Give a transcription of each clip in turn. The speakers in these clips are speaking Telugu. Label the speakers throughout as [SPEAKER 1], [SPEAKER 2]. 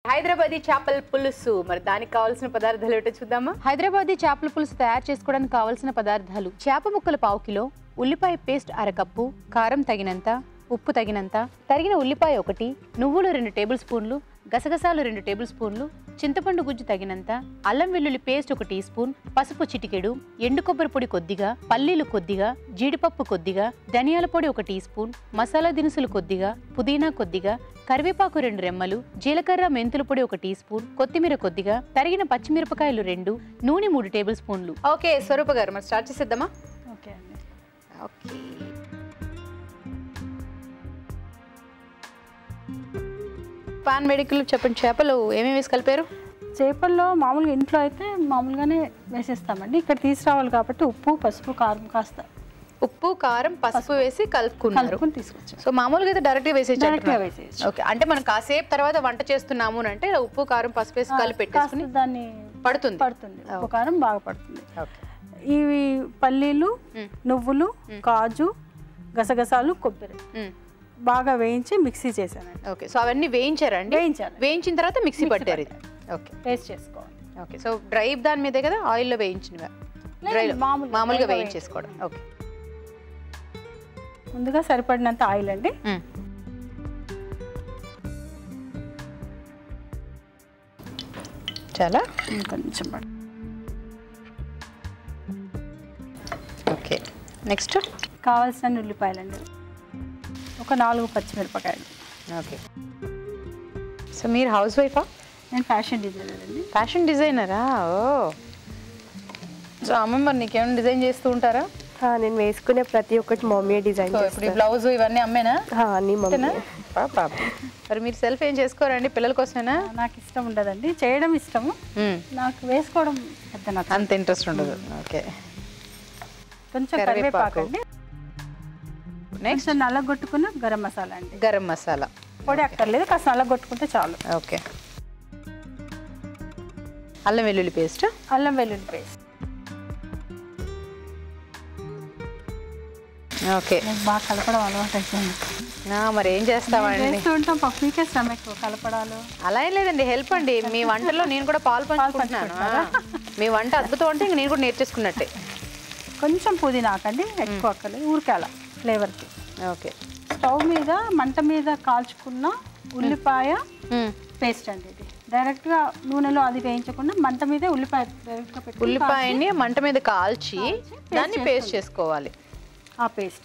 [SPEAKER 1] హైదరాబాదీ చేపల పులుసు మరి దానికి కావాల్సిన పదార్థాలు ఏంటో చూద్దామా హైదరాబాదీ చేపల పులుసు తయారు చేసుకోవడానికి కావాల్సిన పదార్థాలు చేప ముక్కలు పావు కిలో ఉల్లిపాయ పేస్ట్ అరకప్పు కారం తగినంత ఉప్పు తగినంత తరిగిన ఉల్లిపాయ ఒకటి నువ్వులు రెండు టేబుల్ స్పూన్లు గసగసాలు రెండు టేబుల్ స్పూన్లు చింతపండు గుజ్జు తగినంత అల్లం వెల్లుల్లి పేస్ట్ ఒక టీ స్పూన్ పసుపు చిటికెడు ఎండు కొబ్బరి పొడి కొద్దిగా పల్లీలు కొద్దిగా జీడిపప్పు కొద్దిగా ధనియాల పొడి ఒక టీ స్పూన్ మసాలా దినుసులు కొద్దిగా పుదీనా కొద్దిగా కరివేపాకు రెండు రెమ్మలు జీలకర్ర మెంతుల పొడి ఒక టీ స్పూన్ కొత్తిమీర కొద్దిగా తరిగిన పచ్చిమిరపకాయలు రెండు నూనె మూడు టేబుల్ స్పూన్లు ఓకే స్వరూప గారు మరి స్టార్ట్ చేసేద్దామా
[SPEAKER 2] ఓకే అండి
[SPEAKER 1] ఓకే పాన్ మెడికల్ చెప్పండి చేపలు ఏమేమి వేసి కలిపారు
[SPEAKER 2] చేపల్లో మామూలుగా ఇంట్లో అయితే మామూలుగానే వేసేస్తామండి ఇక్కడ తీసుకురావాలి కాబట్టి ఉప్పు పసుపు కారం కాస్త
[SPEAKER 1] ఉప్పు కారం పసుపు వేసి కలుపుకున్నారు
[SPEAKER 2] కలుపుకొని తీసుకొచ్చాం
[SPEAKER 1] సో మామూలుగా అయితే డైరెక్ట్ వేసేసి
[SPEAKER 2] డైరెక్ట్గా వేసేయచ్చు
[SPEAKER 1] ఓకే అంటే మనం కాసేపు తర్వాత వంట చేస్తున్నాము అని అంటే ఉప్పు కారం పసుపు వేసి కలిపి పెట్టేసుకుని
[SPEAKER 2] కాస్త దాన్ని
[SPEAKER 1] పడుతుంది
[SPEAKER 2] పడుతుంది ఉప్పు కారం బాగా పడుతుంది
[SPEAKER 1] ఓకే
[SPEAKER 2] ఇవి పల్లీలు
[SPEAKER 1] మ్.
[SPEAKER 2] నువ్వులు కాజు గసగసాలు కొబ్బరి
[SPEAKER 1] మ్.
[SPEAKER 2] బాగా వేయించి మిక్సీ చేశానండి
[SPEAKER 1] ఓకే సో అవన్నీ వేయించారండి
[SPEAKER 2] వేయించాలి
[SPEAKER 1] వేయించిన తర్వాత మిక్సీ పట్టారు ఇది ఓకే
[SPEAKER 2] పేస్ట్ చేసుకోవాలి
[SPEAKER 1] ఓకే సో డ్రై దాని మీదే కదా ఆయిల్లో వేయించినవా
[SPEAKER 2] లేదండి,
[SPEAKER 1] డ్రై
[SPEAKER 2] మామూలుగా
[SPEAKER 1] మామూలుగా
[SPEAKER 2] డ్రైగా
[SPEAKER 1] వేయించేసుకోవడం ఓకే
[SPEAKER 2] ముందుగా సరిపడినంత ఆయిల్ అండి
[SPEAKER 1] మ్. చాలా
[SPEAKER 2] కొంచెం పడు-
[SPEAKER 1] ఓకే నెక్స్ట్
[SPEAKER 2] కావాల్సిన ఉల్లిపాయలండి ఒక నాలుగు పచ్చిమిరపకాయలు
[SPEAKER 1] ఓకే సో మీరు హౌస్ వైఫా
[SPEAKER 2] నేను ఫ్యాషన్ డిజైనర్ అండి
[SPEAKER 1] ఫ్యాషన్ డిజైనరా ఓ సో అమ్మ మరి నీకేమైనా డిజైన్ చేస్తూ ఉంటారా
[SPEAKER 3] ఆ, నేను వేసుకునే ప్రతి ఒక్కటి మమ్మీ డిజైన్
[SPEAKER 1] సో ఇప్పుడు ఈ బ్లౌజ్ ఇవన్నీ అమ్మేనా
[SPEAKER 3] అన్ని మమ్మీ
[SPEAKER 1] పాప మరి మీరు సెల్ఫ్ ఏం చేసుకోరండి పిల్లల కోసమేనా
[SPEAKER 2] నాకు ఇష్టం ఉండదండి చేయడం ఇష్టము
[SPEAKER 1] మ్మ్.
[SPEAKER 2] నాకు వేసుకోవడం పెద్ద నాకు
[SPEAKER 1] అంత ఇంట్రెస్ట్ ఉండదు ఓకే
[SPEAKER 2] కొంచెం
[SPEAKER 1] కరివేపాకు.
[SPEAKER 2] కరివేపాకు అండి నెక్స్ట్ నల్లగొట్టుకున్న గరం మసాలా అండి
[SPEAKER 1] గరం మసాలా
[SPEAKER 2] పొడి అక్కర్లేదు కాస్త నల్లగొట్టుకుంటే చాలు
[SPEAKER 1] ఓకే అల్లం వెల్లుల్లి పేస్ట్
[SPEAKER 2] అల్లం వెల్లుల్లి పేస్ట్
[SPEAKER 1] ఓకే
[SPEAKER 2] నాకు బాగా కలపడం అలవాటు అయిపోయింది
[SPEAKER 1] మరి ఏం చేస్తామండి
[SPEAKER 2] చేస్తూ ఉంటాం పప్పు మీకే శ్రమ ఎక్కువ కలపడాలు
[SPEAKER 1] అలా ఏం లేదండి హెల్ప్ అండి మీ వంటలో నేను కూడా పాలు పంచుకుంటున్నాను ఆ, మీ వంట అద్భుతం అంటే ఇంక నేను కూడా నేర్చేసుకున్నట్టే
[SPEAKER 2] కొంచెం పుదీనా ఆకండి ఎక్కువ అక్కర్లేదు ఊరికే అలా ఫ్లేవర్కి
[SPEAKER 1] ఓకే
[SPEAKER 2] స్టవ్ మీద మంట మీద కాల్చుకున్న ఉల్లిపాయ పేస్ట్ అండి ఇది డైరెక్ట్గా నూనెలో అది వేయించకుండా మంట మీదే ఉల్లిపాయ డైరెక్ట్గా పెట్టి
[SPEAKER 1] ఉల్లిపాయని మంట మీద కాల్చి దాన్ని పేస్ట్ చేసుకోవాలి
[SPEAKER 2] ఆ పేస్ట్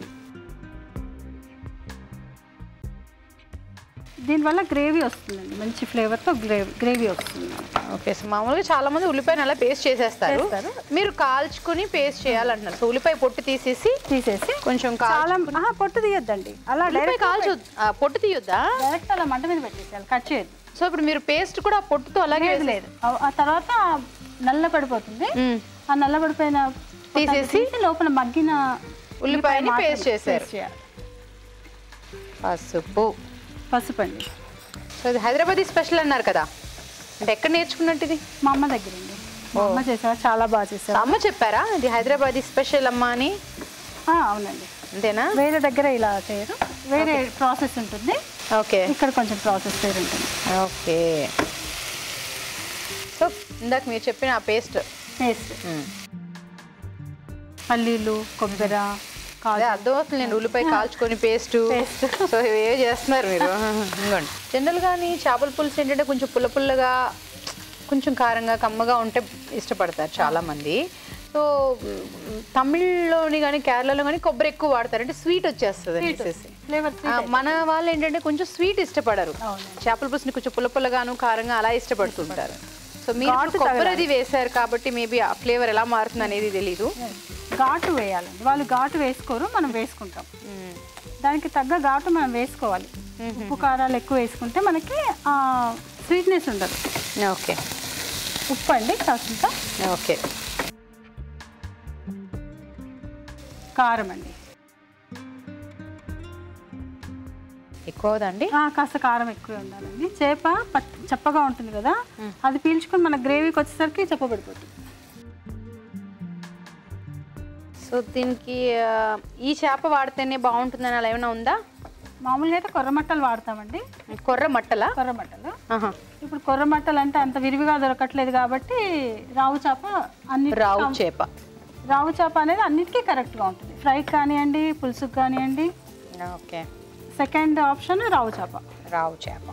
[SPEAKER 2] దీనివల్ల గ్రేవీ వస్తుందండి మంచి ఫ్లేవర్తో గ్రేవీ గ్రేవీ వస్తుంది
[SPEAKER 1] ఓకే సో మామూలుగా చాలా మంది ఉల్లిపాయని అలా పేస్ట్ చేసేస్తారు
[SPEAKER 2] చేస్తారు.
[SPEAKER 1] మీరు కాల్చుకుని పేస్ట్ చేయాలంటున్నారు సో ఉల్లిపాయ పొట్టు తీసేసి
[SPEAKER 2] తీసేసి
[SPEAKER 1] కొంచెం కాల్
[SPEAKER 2] చాలా ఆహా, పొట్టు తీయొద్దండి అలా
[SPEAKER 1] ఉల్లిపాయ
[SPEAKER 2] డైరెక్ట్
[SPEAKER 1] కాల్చు ఆ, పొట్టు తీయొద్దా
[SPEAKER 2] డైరెక్ట్ అలా మంట మీద పెట్టేసేయాలి కట్ చేయొద్దు
[SPEAKER 1] సో ఇప్పుడు మీరు పేస్ట్ కూడా ఆ పొట్టుతో అలాగే
[SPEAKER 2] లేదు లేదు ఆ- ఆ తర్వాత నల్ల పడిపోతుంది
[SPEAKER 1] మ్మ్.
[SPEAKER 2] ఆ నల్ల పడిపోయిన పొట్టు
[SPEAKER 1] తీసేసి
[SPEAKER 2] తీసి లోపల మగ్గిన
[SPEAKER 1] ఉల్లిపాయని
[SPEAKER 2] మాత్రమే
[SPEAKER 1] పేస్ట్ చేశారు.
[SPEAKER 2] పేస్ట్ చేయాలి.
[SPEAKER 1] పసుపు
[SPEAKER 2] పసుపు అండి
[SPEAKER 1] సో ఇది హైదరాబాదీ స్పెషల్ అన్నారు కదా అంటే ఎక్కడ నేర్చుకున్నట్టు ఇది
[SPEAKER 2] మా అమ్మ దగ్గర అండి మా అమ్మ చేసేవారు చాలా బాగా చేసేవారు
[SPEAKER 1] అమ్మ చెప్పారా ఇది హైదరాబాదీ స్పెషల్ అమ్మ అని
[SPEAKER 2] ఆ, అవునండి
[SPEAKER 1] అంతేనా
[SPEAKER 2] వేరే దగ్గర ఇలా చేయరు వేరే ప్రాసెస్ ఉంటుంది
[SPEAKER 1] ఓకే
[SPEAKER 2] ఇక్కడ కొంచెం ప్రాసెస్ వేరే ఉంటుంది
[SPEAKER 1] ఓకే సో ఇందాక మీరు చెప్పిన ఆ పేస్ట్
[SPEAKER 2] పేస్ట్ పల్లీలు కొబ్బరి
[SPEAKER 1] అదే
[SPEAKER 2] కాజు
[SPEAKER 1] అర్థమవుతుంది నేను ఉల్లిపాయ కాల్చుకొని పేస్ట్
[SPEAKER 2] Paste.
[SPEAKER 1] సో ఇవే చేస్తున్నారు మీరు ఇంకోండి జనరల్ గానీ చేపల పులుసు ఏంటంటే కొంచెం పుల్ల పుల్లగా కొంచెం కారంగా కమ్మగా ఉంటే ఇష్టపడతారు చాలా మంది సో మ్, తమిళ్లోని కానీ కేరళలో కానీ కొబ్బరి ఎక్కువ వాడతారు అంటే స్వీట్ వచ్చేస్తుంది అనేసి
[SPEAKER 2] ఫ్లేవర్
[SPEAKER 1] ఆ, మన వాళ్ళు ఏంటంటే కొంచెం స్వీట్ ఇష్టపడరు
[SPEAKER 2] అవునండి.
[SPEAKER 1] చేపల పులుసుని కొంచెం పుల్ల పుల్లగాను కారంగా అలా ఇష్టపడుతుంటారు సో మీరు
[SPEAKER 2] ఘాటు
[SPEAKER 1] ఇప్పుడు కొబ్బరి అది వేశారు కాబట్టి మేబీ ఆ ఫ్లేవర్ ఎలా మారుతుంది అనేది తెలీదు
[SPEAKER 2] ఘాటు వేయాలండి వాళ్ళు ఘాటు వేసుకోరు మనం వేసుకుంటాం దానికి తగ్గ ఘాటు మనం వేసుకోవాలి ఉప్పు కారాలు ఎక్కువ వేసుకుంటే మనకి ఆ స్వీట్నెస్ ఉండదు
[SPEAKER 1] ఓకే
[SPEAKER 2] ఉప్పు అండి కాస్తంత
[SPEAKER 1] ఓకే
[SPEAKER 2] కారం అండి
[SPEAKER 1] ఎక్కువ అవుదండి
[SPEAKER 2] ఆ, కాస్త కారం ఎక్కువ ఉండాలండి చేప పచ్ చప్పగా ఉంటుంది కదా అది పీల్చుకొని మన గ్రేవీకి వచ్చేసరికి చెప్పబడిపోతుంది
[SPEAKER 1] సో దీనికి ఆ, ఈ చేప వాడితేనే బాగుంటుందని అలా ఏమైనా ఉందా
[SPEAKER 2] మామూలుగా అయితే కొర్రమట్టలు వాడతామండి
[SPEAKER 1] కొర్ర మట్టలా
[SPEAKER 2] కొర్రమట్టలు
[SPEAKER 1] ఆహా.
[SPEAKER 2] ఇప్పుడు కొర్రమట్టలు అంటే అంత విరివిగా దొరకట్లేదు కాబట్టి రావు చేప అన్ని
[SPEAKER 1] రావు చేప
[SPEAKER 2] రావు చేప అనేది అన్నిటికీ కరెక్ట్గా ఉంటుంది ఫ్రైకి కానివ్వండి పులుసుకి కానివ్వండి
[SPEAKER 1] ఓకే
[SPEAKER 2] సెకండ్ ఆప్షన్ రావు చేప
[SPEAKER 1] రావు చేప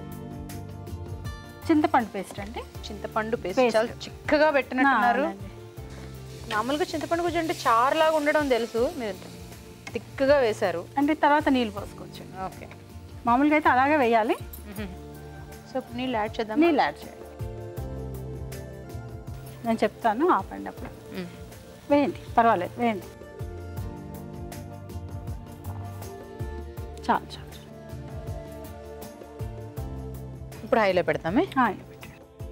[SPEAKER 2] చింతపండు పేస్ట్ అండి
[SPEAKER 1] చింతపండు పేస్ట్
[SPEAKER 2] Paste.
[SPEAKER 1] చాలా చిక్కగా పెట్టినట్టున్నారు
[SPEAKER 2] అవునండి.
[SPEAKER 1] మామూలుగా చింతపండు గుజ్జు అంటే చారులాగా ఉండడం తెలుసు మీరు తిక్కగా వేశారు
[SPEAKER 2] అంటే తర్వాత నీళ్ళు పోసుకోవచ్చు
[SPEAKER 1] ఓకే
[SPEAKER 2] మామూలుగా అయితే అలాగే వేయాలి
[SPEAKER 1] సో ఇప్పుడు నీళ్ళు యాడ్ చేద్దాం
[SPEAKER 2] నీళ్ళు యాడ్ చేయాలి నేను చెప్తాను ఆపండి అప్పుడు వేయండి పర్వాలేదు వేయండి చాలు చాలు చాలు.
[SPEAKER 1] ఇప్పుడు హైలో పెడతామే
[SPEAKER 2] ఆ, ఇలా పెట్టండి.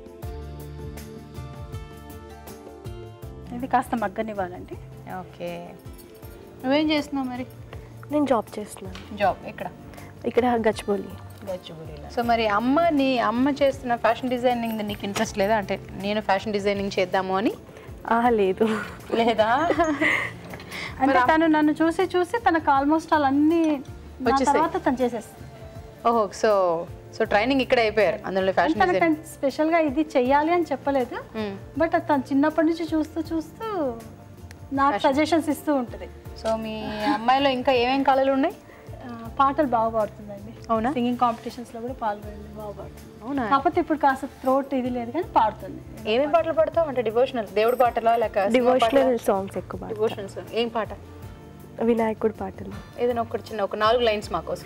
[SPEAKER 2] ఇది కాస్త మగ్గనివ్వాలండి
[SPEAKER 1] ఓకే నువ్వేం చేస్తున్నావు మరి
[SPEAKER 3] నేను జాబ్ చేస్తున్నాను
[SPEAKER 1] జాబ్ ఎక్కడ
[SPEAKER 3] ఇక్కడ గచ్చిబౌలి
[SPEAKER 1] సో మరి అమ్మ నీ అమ్మ చేస్తున్న ఫ్యాషన్ డిజైనింగ్ నీకు ఇంట్రెస్ట్ లేదా అంటే నేను ఫ్యాషన్ డిజైనింగ్ చేద్దాము అని
[SPEAKER 3] ఆహా లేదు
[SPEAKER 1] లేదా
[SPEAKER 2] అంటే తను నన్ను చూసి చూసి తనకు ఆల్మోస్ట్ అన్నీ నా
[SPEAKER 1] వచ్చేసాయి.
[SPEAKER 2] తర్వాత తను చేసేస్తుంది
[SPEAKER 1] ఓహో సో సో ట్రైనింగ్ ఇక్కడ అయిపోయారు అందులో ఫ్యాషన్ డిజైన్
[SPEAKER 2] తనకంటే స్పెషల్గా ఇది చెయ్యాలి అని చెప్పలేదు బట్ తను చిన్నప్పటి నుంచి చూస్తూ చూస్తూ నాకు సజెషన్స్ ఇస్తూ ఉంటుంది
[SPEAKER 1] సో మీ అమ్మాయిలో ఇంకా ఏమేం కళలు ఉన్నాయి
[SPEAKER 2] ఆ, పాటలు బాగా పాడుతుందండి
[SPEAKER 1] అవునా?
[SPEAKER 2] సింగింగ్ కాంపిటీషన్స్లో కూడా పాల్గొంది బాగా పాడుతుంది
[SPEAKER 1] అవునా
[SPEAKER 2] కాకపోతే ఇప్పుడు కాస్త థ్రోట్ ఇది లేదు కానీ పాడుతుంది
[SPEAKER 1] ఏమేం పాటలు పాడతావు అంటే డివోషనల్ దేవుడి పాటలా లేక
[SPEAKER 3] డివోషనల్ సాంగ్స్ ఎక్కువ పాడతాను.
[SPEAKER 1] డివోషనల్స్ ఏం పాట
[SPEAKER 3] వినాయకుడి పాటలు
[SPEAKER 1] ఏదైనా ఒకటి చిన్న ఒక నాలుగు లైన్స్ మా కోసం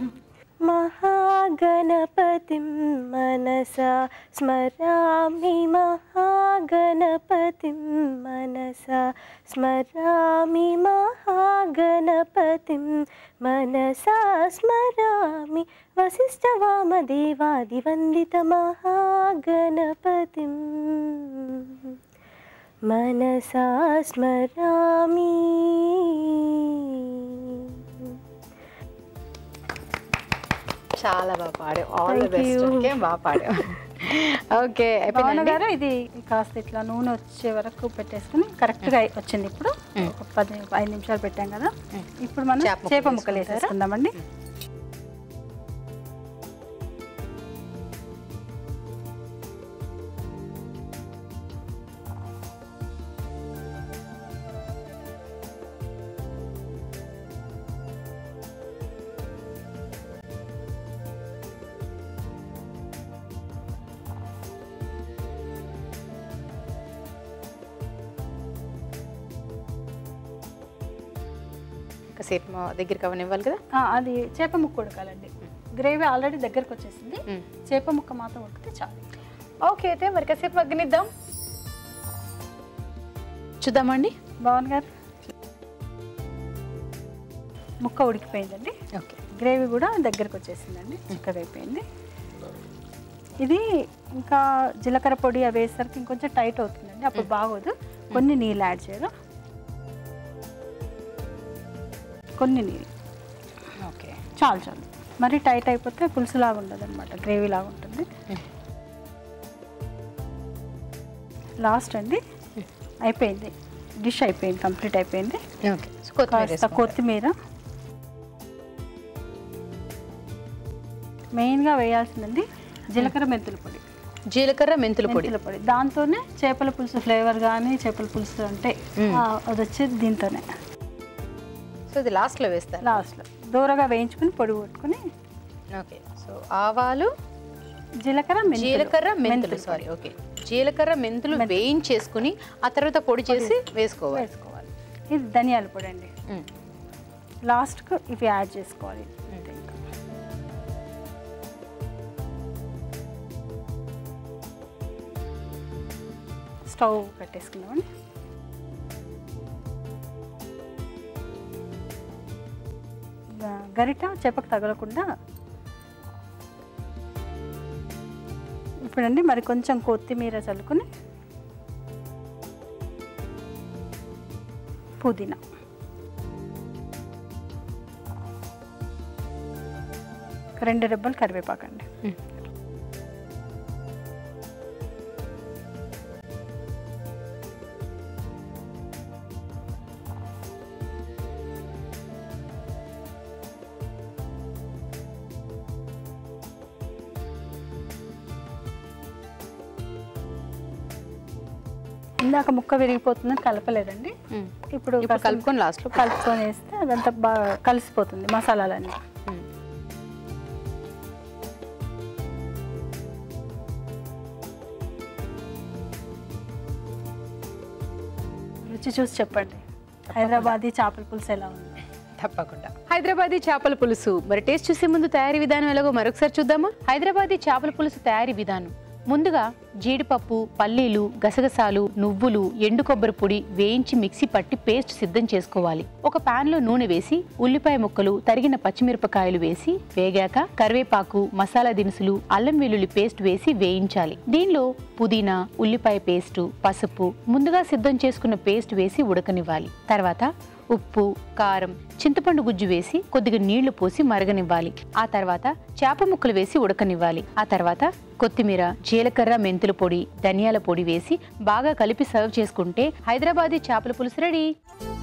[SPEAKER 3] महागणपतिं मनसा स्मरामि महागणपतिं मनसा स्मरामि महागणपतिं मनसा स्मरामि वसिष्ठवामदेवादिवन्दितमहागणपतिं मनसा स्मरामि
[SPEAKER 1] చాలా బాగా పాడావు all the
[SPEAKER 3] Thank
[SPEAKER 1] best
[SPEAKER 3] you.
[SPEAKER 1] Okay బాగా పాడావు ఓకే
[SPEAKER 2] పవన్
[SPEAKER 1] అయిపోయిందండి
[SPEAKER 2] గారు ఇది కాస్త ఇట్లా నూనె వచ్చే వరకు పెట్టేసుకుని కరెక్ట్గా వచ్చింది ఇప్పుడు ఒక పది ఐదు నిమిషాలు పెట్టాం కదా ఇప్పుడు మనం
[SPEAKER 1] చేప ముక్కలు
[SPEAKER 2] చేప ముక్కలు
[SPEAKER 1] వేసుకుంటారా?
[SPEAKER 2] వేసేసుకుందామండి
[SPEAKER 1] కాసేపు మా దగ్గరికి అవనివ్వాలి కదా
[SPEAKER 2] ఆ, అది చేప ముక్క ఉడకాలండి గ్రేవీ ఆల్రెడీ దగ్గరకు వచ్చేసింది
[SPEAKER 1] మ్మ్.
[SPEAKER 2] చేప ముక్క మాత్రం ఉడికితే చాలు
[SPEAKER 1] ఓకే అయితే మరి కాసేపు మగ్గనిద్దాం చూద్దామండి
[SPEAKER 2] భవన్ గారు ముక్క ఉడికిపోయిందండి
[SPEAKER 1] ఓకే
[SPEAKER 2] గ్రేవీ కూడా దగ్గరకు వచ్చేసిందండి చిక్కగా అయిపోయింది ఇది ఇంకా జీలకర్ర పొడి అవి వేసరికి ఇంకొంచెం టైట్ అవుతుందండి అప్పుడు బాగోదు కొన్ని నీళ్ళు యాడ్ చేయడం కొన్ని నీళ్ళు
[SPEAKER 1] ఓకే
[SPEAKER 2] చాలు చాలు మరి టైట్ అయిపోతే పులుసు లాగా ఉండదు అనమాట గ్రేవీ లాగా ఉంటుంది లాస్ట్ అండి అయిపోయింది డిష్ అయిపోయింది కంప్లీట్ అయిపోయింది
[SPEAKER 1] ఓకే సో కొత్తిమీర
[SPEAKER 2] కాస్త కొత్తిమీర మెయిన్గా వేయాల్సిందండి జీలకర్ర మెంతుల పొడి
[SPEAKER 1] జీలకర్ర మెంతుల పొడి
[SPEAKER 2] మెంతుల పొడి దాంతోనే చేపల పులుసు ఫ్లేవర్ కానీ చేపల పులుసు అంటే ఆ, అది వచ్చేది దీంతోనే
[SPEAKER 1] సో ఇది లాస్ట్లో వేస్తారు
[SPEAKER 2] లాస్ట్లో దూరగా వేయించుకుని పొడి కొట్టుకుని
[SPEAKER 1] ఓకే సో ఆవాలు
[SPEAKER 2] జీలకర్ర మెంతులు.
[SPEAKER 1] జీలకర్ర మెంతులు
[SPEAKER 2] మెంతులు
[SPEAKER 1] సారీ ఓకే జీలకర్ర మెంతులు వేయించేసుకుని ఆ తర్వాత పొడి చేసి వేసుకోవాలి
[SPEAKER 2] వేసుకోవాలి ఇది ధనియాల పొడి అండి
[SPEAKER 1] మ్మ్.
[SPEAKER 2] లాస్ట్కు ఇవి యాడ్ చేసుకోవాలి అంతే ఇంకా. స్టవ్ పెట్టేసుకుందామండి గ- గరిట చేపకు తగలకుండా ఇప్పుడండి మరి కొంచెం కొత్తిమీర చల్లుకుని పుదీనా ఒక రెండు రెబ్బలు కరివేపాకండి
[SPEAKER 1] మ్మ్.
[SPEAKER 2] ఇందాక ముక్క విరిగిపోతుందని కలపలేదండి
[SPEAKER 1] మ్మ్.
[SPEAKER 2] ఇప్పుడు
[SPEAKER 1] ఇప్పుడు
[SPEAKER 2] కాస్త
[SPEAKER 1] కలుపుకొని లాస్ట్లో
[SPEAKER 2] కలుపుకొని వేస్తే అదంతా బాగా కలిసిపోతుంది మసాలాలన్నీ రుచి చూసి చెప్పండి హైదరాబాదీ చేపల పులుసు ఎలా ఉంది
[SPEAKER 1] తప్పకుండా హైదరాబాదీ చేపల పులుసు మరి టేస్ట్ చూసే ముందు తయారీ విధానం ఎలాగో మరొకసారి చూద్దామా హైదరాబాదీ చేపల పులుసు తయారీ విధానం ముందుగా జీడిపప్పు పల్లీలు గసగసాలు నువ్వులు ఎండు కొబ్బరి పొడి వేయించి మిక్సీ పట్టి పేస్ట్ సిద్ధం చేసుకోవాలి ఒక పాన్ లో నూనె వేసి ఉల్లిపాయ ముక్కలు తరిగిన పచ్చిమిరపకాయలు వేసి వేగాక కరివేపాకు మసాలా దినుసులు అల్లం వెల్లుల్లి పేస్ట్ వేసి వేయించాలి దీనిలో పుదీనా ఉల్లిపాయ పేస్టు పసుపు ముందుగా సిద్ధం చేసుకున్న పేస్ట్ వేసి ఉడకనివ్వాలి తర్వాత ఉప్పు కారం చింతపండు గుజ్జు వేసి కొద్దిగా నీళ్లు పోసి మరగనివ్వాలి ఆ తర్వాత చేప ముక్కలు వేసి ఉడకనివ్వాలి ఆ తర్వాత కొత్తిమీర జీలకర్ర మెంతుల పొడి ధనియాల పొడి వేసి బాగా కలిపి సర్వ్ చేసుకుంటే హైదరాబాదీ చేపల పులుసు రెడీ